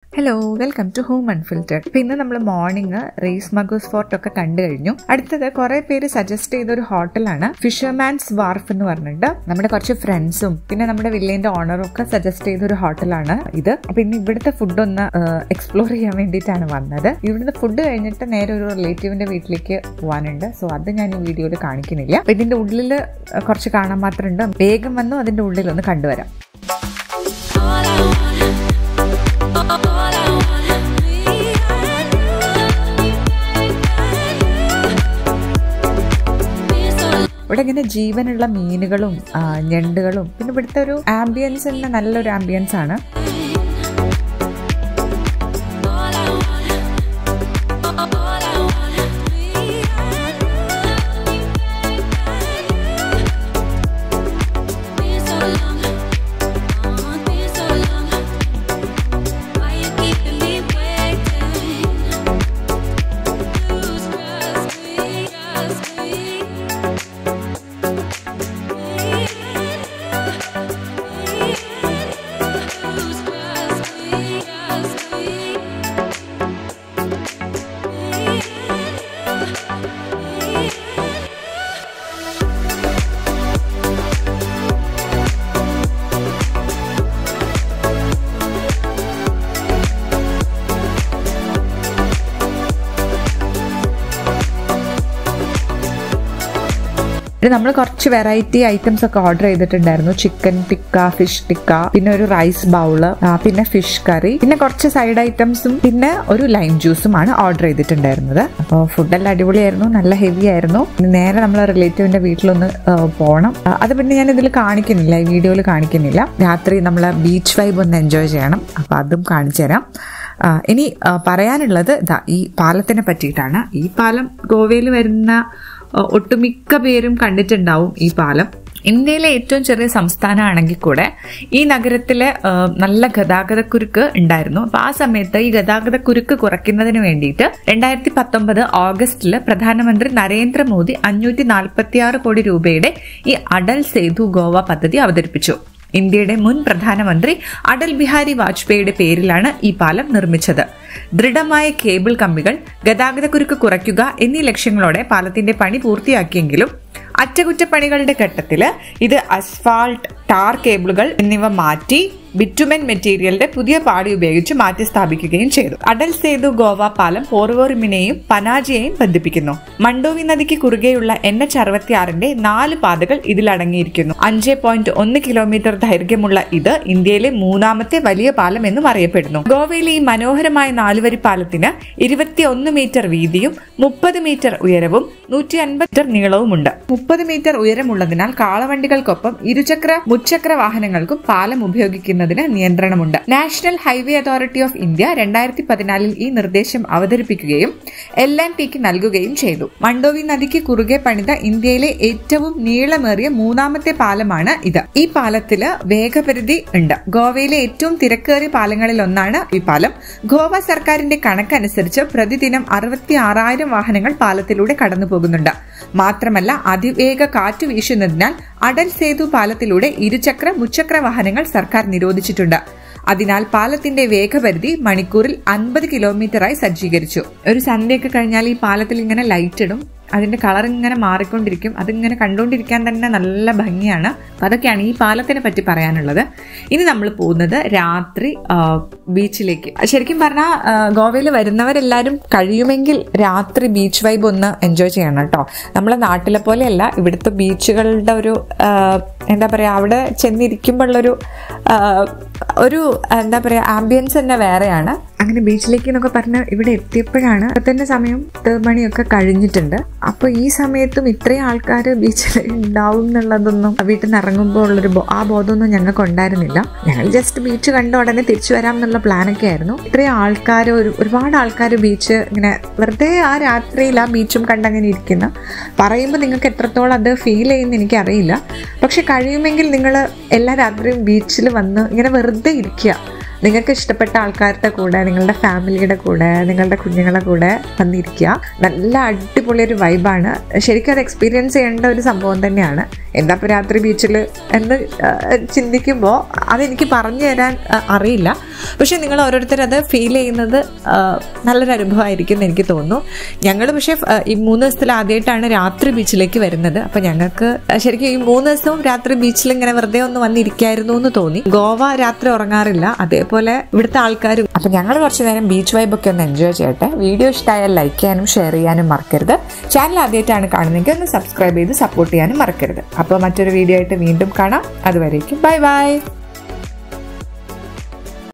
Hello welcome to home unfiltered ഇപ്പൊ ഇന്ന് നമ്മൾ മോർണിംഗ് റേസ് മഗോസ് ഫോർട്ട് ഒക്കെ കണ്ടു കഴിഞ്ഞു അടുത്തത് കുറെ പേര് സജസ്റ്റ് ചെയ്ത ഒരു ഹോട്ടലാണ് ഫിഷർമാൻസ് വാർഫ് എന്ന് പറഞ്ഞിട്ട് നമ്മുടെ കുറച്ച് ഫ്രണ്ട്സും പിന്നെ നമ്മുടെ വില്ലേന്റെ ഓണറും ഒക്കെ സജസ്റ്റ് ചെയ്ത ഒരു ഹോട്ടലാണ് ഇത് അപ്പൊ ഇന്ന് ഇവിടുത്തെ ഫുഡ് ഒന്ന് എക്സ്പ്ലോർ ചെയ്യാൻ വേണ്ടിയിട്ടാണ് വന്നത് ഇവിടുത്തെ ഫുഡ് കഴിഞ്ഞിട്ട് നേരെ ഒരു റിലേറ്റീവിന്റെ വീട്ടിലേക്ക് പോകാനുണ്ട് സോ അത് ഞാൻ ഈ വീഡിയോയിൽ കാണിക്കുന്നില്ല അപ്പൊ ഇതിന്റെ ഉള്ളിൽ കുറച്ച് കാണാൻ മാത്രമുണ്ട് വേഗം വന്നു അതിന്റെ ഉള്ളിൽ ഒന്ന് കണ്ടുവരാം All I want, all I want, me and you. so ഇവിടെ ഇങ്ങനെ ജീവനുള്ള മീനുകളും ആ, ഞണ്ടുകളും പിന്നെ ഇവിടുത്തെ ഒരു ആംബിയൻസ് തന്നെ നല്ലൊരു ആംബിയൻസ് ആണ് all I want, all I want, me and you. Been so long, oh, been so long. Why you keeping me waiting? Lose trust me, trust me. Lose trust me, trust me. ഇത് നമ്മൾ കുറച്ച് variety items ഒക്കെ order ചെയ്തിട്ടുണ്ടായിരുന്നു chicken tikka fish tikka പിന്നെ ഒരു rice bowl പിന്നെ fish curry പിന്നെ കുറച്ച് സൈഡ് ഐറ്റംസും പിന്നെ ഒരു ലൈം ജ്യൂസുമാണ് ഓർഡർ ചെയ്തിട്ടുണ്ടായിരുന്നത് അപ്പോൾ ഫുഡെല്ലാം അടിപൊളിയായിരുന്നു നല്ല ഹെവി ആയിരുന്നു ഇനി നേരെ നമ്മൾ റിലേറ്റീവിന്റെ വീട്ടിലൊന്ന് ആ, പോകണം ആ, അത് പിന്നെ ഞാൻ ഇതിൽ കാണിക്കുന്നില്ല ഈ വീഡിയോയിൽ കാണിക്കുന്നില്ല രാത്രി നമ്മൾ ബീച്ച് വൈബ് ഒന്ന് എൻജോയ് ചെയ്യണം അപ്പോൾ അതും കാണിച്ചു തരാം ആ, ഇനി ആ, പറയാനുള്ളത് ഇതാ ഈ പാലത്തിനെ പറ്റിയിട്ടാണ് ഈ പാലം ഗോവയിൽ വരുന്ന ആ, ഒട്ടുമിക്ക പേരും കണ്ടിട്ടുണ്ടാവും ഈ പാലം ഇന്ത്യയിലെ ഏറ്റവും ചെറിയ സംസ്ഥാനമാണെങ്കിൽ കൂടെ ഈ നഗരത്തിലെ ആ, നല്ല ഗതാഗതക്കുരുക്ക് ഉണ്ടായിരുന്നു അപ്പൊ ആ സമയത്ത് ഈ ഗതാഗതക്കുരുക്ക് കുറയ്ക്കുന്നതിന് വേണ്ടിയിട്ട് രണ്ടായിരത്തി പത്തൊമ്പത് ഓഗസ്റ്റില് പ്രധാനമന്ത്രി നരേന്ദ്രമോദി അഞ്ഞൂറ്റി നാൽപ്പത്തി ആറ് കോടി രൂപയുടെ ഈ അടൽ സേതു ഗോവ പദ്ധതി അവതരിപ്പിച്ചു ഇന്ത്യയുടെ മുൻ പ്രധാനമന്ത്രി അടൽ ബിഹാരി വാജ്പേയിയുടെ പേരിലാണ് ഈ പാലം നിർമ്മിച്ചത് ദൃഢമായ കേബിൾ കമ്പികൾ ഗതാഗതക്കുരുക്ക് കുറയ്ക്കുക എന്നീ ലക്ഷ്യങ്ങളോടെ പാലത്തിന്റെ പണി പൂർത്തിയാക്കിയെങ്കിലും അറ്റകുറ്റപ്പണികളുടെ ഘട്ടത്തിൽ ഇത് അസ്ഫാൾട്ട് ടാർ കേബിളുകൾ എന്നിവ മാറ്റി ബിറ്റുമെൻ മെറ്റീരിയലിന്റെ പുതിയ പാടി ഉപയോഗിച്ച് മാറ്റി സ്ഥാപിക്കുകയും ചെയ്തു അടൽ സേതു ഗോവ പാലം പോർവോറിമിനെയും പനാജിയെയും ബന്ധിപ്പിക്കുന്നു മണ്ടോവി നദിക്ക് കുറുകെയുള്ള എൻ എച്ച് അറുപത്തിയാറിന്റെ നാല് പാതകൾ ഇതിൽ അടങ്ങിയിരിക്കുന്നു അഞ്ച് പോയിന്റ് ഒന്ന് കിലോമീറ്റർ ദൈർഘ്യമുള്ള ഇത് ഇന്ത്യയിലെ മൂന്നാമത്തെ വലിയ പാലം എന്നും അറിയപ്പെടുന്നു ഗോവയിലെ ഈ മനോഹരമായ നാലുവരി പാലത്തിന് ഇരുപത്തിയൊന്ന് മീറ്റർ വീതിയും മുപ്പത് മീറ്റർ ഉയരവും നൂറ്റി അൻപത് മീറ്റർ നീളവുമുണ്ട് മുപ്പത് മീറ്റർ ഉയരമുള്ളതിനാൽ കാളവണ്ടികൾക്കൊപ്പം ഇരുചക്ര മുച്ചക്ര വാഹനങ്ങൾക്കും പാലം ഉപയോഗിക്കുന്നതിന് നിയന്ത്രണമുണ്ട് national highway authority of India രണ്ടായിരത്തി പതിനാലിൽ ഈ നിർദ്ദേശം അവതരിപ്പിക്കുകയും എൽ ആൻഡ് ടിക്ക് നൽകുകയും ചെയ്തു മണ്ടോവി നദിക്ക് കുറുകെ പണിത ഇന്ത്യയിലെ ഏറ്റവും നീളമേറിയ മൂന്നാമത്തെ പാലമാണ് ഇത് ഈ പാലത്തില് വേഗപരിധി ഉണ്ട് ഗോവയിലെ ഏറ്റവും തിരക്കേറിയ പാലങ്ങളിൽ ഒന്നാണ് ഈ പാലം ഗോവ സർക്കാരിന്റെ കണക്കനുസരിച്ച് പ്രതിദിനം അറുപത്തി ആറായിരം വാഹനങ്ങൾ പാലത്തിലൂടെ കടന്നു പോകുന്നുണ്ട് മാത്രമല്ല അതിവേഗ കാറ്റ് വീശുന്നതിനാൽ അടൽ സേതു പാലത്തിലൂടെ ഇരുചക്ര മുച്ചക്ര വാഹനങ്ങൾ സർക്കാർ നിരോധിച്ചിട്ടുണ്ട് അതിനാൽ പാലത്തിന്റെ വേഗപരിധി മണിക്കൂറിൽ അൻപത് കിലോമീറ്ററായി സജ്ജീകരിച്ചു ഒരു സന്ധ്യയൊക്കെ കഴിഞ്ഞാൽ ഈ പാലത്തിൽ ഇങ്ങനെ ലൈറ്റ് ഇടും അതിന്റെ കളർ ഇങ്ങനെ മാറിക്കൊണ്ടിരിക്കും അതിങ്ങനെ കണ്ടുകൊണ്ടിരിക്കാൻ തന്നെ നല്ല ഭംഗിയാണ് അപ്പൊ അതൊക്കെയാണ് ഈ പാലത്തിനെ പറ്റി പറയാനുള്ളത് ഇനി നമ്മൾ പോകുന്നത് രാത്രി ആ, ബീച്ചിലേക്ക് ശരിക്കും പറഞ്ഞാൽ ഗോവയിൽ വരുന്നവരെല്ലാവരും കഴിയുമെങ്കിൽ രാത്രി ബീച്ച് വൈബ് ഒന്ന് എൻജോയ് ചെയ്യണം കേട്ടോ നമ്മളെ നാട്ടിലെ പോലെയല്ല ഇവിടുത്തെ ബീച്ചുകളുടെ ഒരു ആ, എന്താ പറയുക അവിടെ ചെന്നിരിക്കുമ്പോഴുള്ളൊരു ആ, ഒരു എന്താ പറയുക ആംബിയൻസ് തന്നെ വേറെയാണ് അങ്ങനെ ബീച്ചിലേക്ക് എന്നൊക്കെ പറഞ്ഞ് ഇവിടെ എത്തിയപ്പോഴാണ് തന്നെ സമയം തേർഡ് മണിയൊക്കെ കഴിഞ്ഞിട്ടുണ്ട് അപ്പൊ ഈ സമയത്തും ഇത്രയും ആൾക്കാർ ബീച്ചിൽ ഉണ്ടാവും എന്നുള്ളതൊന്നും വീട്ടിൽ നിന്ന് ഇറങ്ങുമ്പോൾ ഉള്ളൊരു ബോ- ആ ബോധമൊന്നും ഞങ്ങൾക്ക് ഉണ്ടായിരുന്നില്ല ഞങ്ങൾ ജസ്റ്റ് ബീച്ച് കണ്ട ഉടനെ തിരിച്ചു വരാം എന്നുള്ള പ്ലാനൊക്കെ ആയിരുന്നു ഇത്രയും ആൾക്കാർ ഒരു ഒരുപാട് ആൾക്കാർ ബീച്ച് ഇങ്ങനെ വെറുതെ ആ രാത്രിയിൽ ആ ബീച്ചും കണ്ടങ്ങനെ ഇരിക്കുന്ന പറയുമ്പോൾ നിങ്ങൾക്ക് എത്രത്തോളം അത് ഫീൽ ചെയ്യുന്ന എനിക്കറിയില്ല പക്ഷെ കഴിയുമെങ്കിൽ നിങ്ങൾ എല്ലാ രാത്രിയും ബീച്ചിൽ വന്ന് ഇങ്ങനെ വെറുതെ ഇരിക്കുക നിങ്ങൾക്ക് ഇഷ്ടപ്പെട്ട ആൾക്കാരുടെ കൂടെ നിങ്ങളുടെ ഫാമിലിയുടെ കൂടെ നിങ്ങളുടെ കുഞ്ഞുങ്ങളുടെ കൂടെ വന്നിരിക്കുക നല്ല അടിപൊളി ഒരു വൈബാണ് ശരിക്കും അത് എക്സ്പീരിയൻസ് ചെയ്യേണ്ട ഒരു സംഭവം തന്നെയാണ് എന്താ ഇപ്പോൾ രാത്രി ബീച്ചിൽ എന്ന് ആ, ചിന്തിക്കുമ്പോൾ അതെനിക്ക് പറഞ്ഞു തരാൻ ആ, അറിയില്ല പക്ഷെ നിങ്ങൾ ഓരോരുത്തർ അത് ഫീൽ ചെയ്യുന്നത് ആ, നല്ലൊരു അനുഭവമായിരിക്കും എന്ന് എനിക്ക് തോന്നുന്നു ഞങ്ങൾ പക്ഷേ ആ, ഈ മൂന്ന് ദിവസത്തിൽ ആദ്യമായിട്ടാണ് രാത്രി ബീച്ചിലേക്ക് വരുന്നത് അപ്പം ഞങ്ങൾക്ക് ശരിക്കും ഈ മൂന്ന് ദിവസവും രാത്രി ബീച്ചിൽ ഇങ്ങനെ വെറുതെ ഒന്ന് വന്നിരിക്കായിരുന്നു എന്ന് തോന്നി ഗോവ രാത്രി ഉറങ്ങാറില്ല അതേപോലെ ഇവിടുത്തെ ആൾക്കാരും അപ്പം ഞങ്ങൾ കുറച്ച് നേരം ബീച്ച് വൈബൊക്കെ ഒന്ന് എൻജോയ് ചെയ്യട്ടെ വീഡിയോ ഇഷ്ടമായാൽ ലൈക്ക് ചെയ്യാനും ഷെയർ ചെയ്യാനും മറക്കരുത് ചാനൽ ആദ്യമായിട്ടാണ് കാണുന്നതെങ്കിൽ ഒന്ന് സബ്സ്ക്രൈബ് ചെയ്ത് സപ്പോർട്ട് ചെയ്യാനും മറക്കരുത് അപ്പോൾ മറ്റൊരു വീഡിയോ ആയിട്ട് വീണ്ടും കാണാം അതുവരേക്കും ബൈ ബൈ